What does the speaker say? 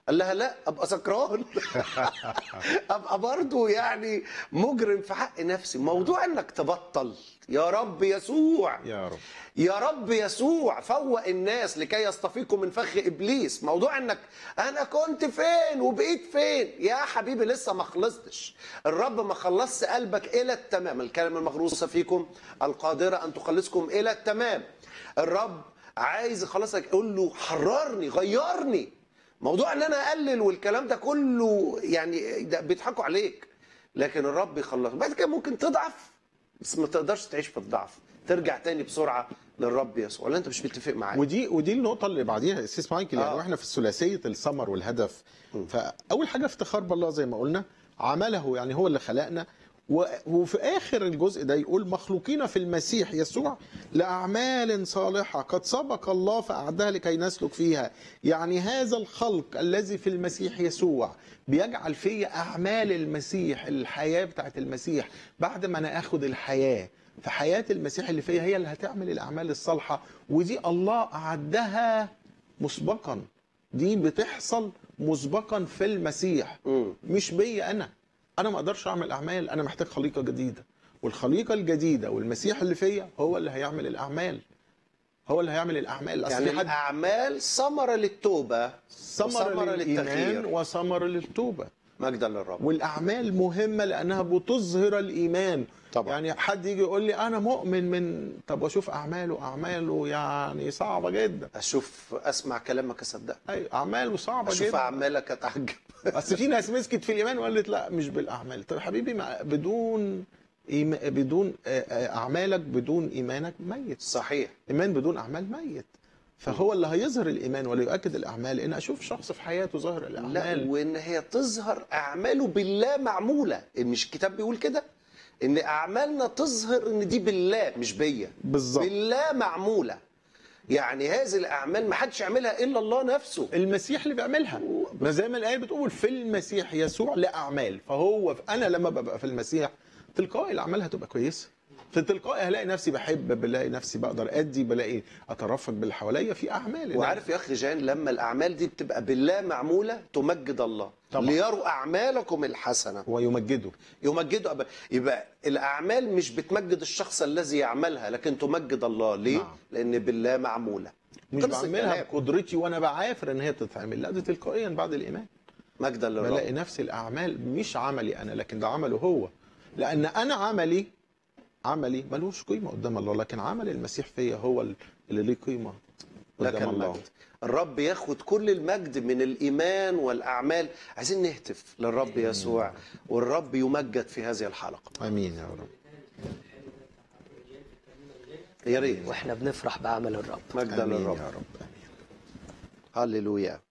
قال لها لا ابقى سكران ابقى برضه يعني مجرم في حق نفسي موضوع انك تبطل يا رب يسوع يا رب يا رب يسوع فوق الناس لكي يستفيقوا من فخ ابليس موضوع انك انا كنت فين وبقيت فين يا حبيبي لسه ما خلصتش الرب ما خلصش قلبك الى التمام الكلمه المغروسه فيكم القادره ان تخلصكم الى التمام الرب عايز يخلصك قول له حررني غيرني موضوع ان انا اقلل والكلام ده كله يعني ده بيضحكوا عليك لكن الرب يخلصك بعد كده ممكن تضعف بس ما تقدرش تعيش في الضعف ترجع تاني بسرعه للرب يسوع ولا انت مش متفق معايا ودي ودي النقطة اللي بعديها استاذ مايكل يعني آه. واحنا في الثلاثية الثمر والهدف فأول حاجة افتخار بالله زي ما قلنا عمله يعني هو اللي خلقنا و- وفي آخر الجزء ده يقول مخلوقين في المسيح يسوع لأعمال صالحة قد سبق الله فأعدها لكي نسلك فيها يعني هذا الخلق الذي في المسيح يسوع بيجعل فيا أعمال المسيح الحياة بتاعت المسيح بعد ما أنا أخد الحياة فحياة المسيح اللي فيها هي اللي هتعمل الأعمال الصالحة ودي الله أعدها مسبقا دي بتحصل مسبقا في المسيح مم. مش بيا أنا أنا ما أقدرش أعمل أعمال أنا محتاج خليقة جديدة والخليقة الجديدة والمسيح اللي فيا هو اللي هيعمل الأعمال هو اللي هيعمل الأعمال أصل يعني في حد الاعمال ثمره للتوبه ثمرة للإيمان وثمرة للتوبة مجدا للرب والاعمال مهمه لانها بتظهر الايمان طبعا. يعني حد يجي يقول لي انا مؤمن من طب واشوف اعماله اعماله يعني صعبه جدا اشوف اسمع كلامك اصدق ايوه اعماله صعبه اشوف جدا اعمالك اتعجب بس في ناس مسكت في الايمان وقالت لا مش بالاعمال طب يا حبيبي مع- بدون إيم... بدون آه، آه، اعمالك بدون ايمانك ميت صحيح ايمان بدون اعمال ميت فهو اللي هيظهر الايمان ولا يؤكد الاعمال ان اشوف شخص في حياته ظاهر لا الاعمال وان هي تظهر اعماله بالله معموله مش الكتاب بيقول كده ان اعمالنا تظهر ان دي بالله مش بيا بالظبط بالله معموله يعني هذه الاعمال ما حدش يعملها الا الله نفسه المسيح اللي بيعملها ما زي ما الايه بتقول في المسيح يسوع لاعمال فهو انا لما ببقى في المسيح تلقائي الاعمال هتبقى كويسه في تلقائي هلاقي نفسي بحب بلاقي نفسي بقدر ادي بلاقي اترفق باللي حواليا في اعمال وعارف يا اخي جان لما الاعمال دي بتبقى بالله معموله تمجد الله طبعا. ليروا اعمالكم الحسنه ويمجده يمجدوا أب... يبقى الاعمال مش بتمجد الشخص الذي يعملها لكن تمجد الله ليه نعم. لان بالله معموله مش خلص بعملها الكلام. بقدرتي وانا بعافر ان هي تتعمل لا دي تلقائيا بعد الايمان مجدا بلاقي للرب نفس الاعمال مش عملي انا لكن ده عمله هو لان انا عملي عملي ملوش قيمه قدام الله لكن عمل المسيح فيا هو اللي ليه قيمه لك قدام الله المجد الرب ياخد كل المجد من الايمان والاعمال عايزين نهتف للرب يسوع والرب يمجد في هذه الحلقه امين يا رب يا ريت واحنا بنفرح بعمل الرب مجدا امين للرب يا رب امين هللويا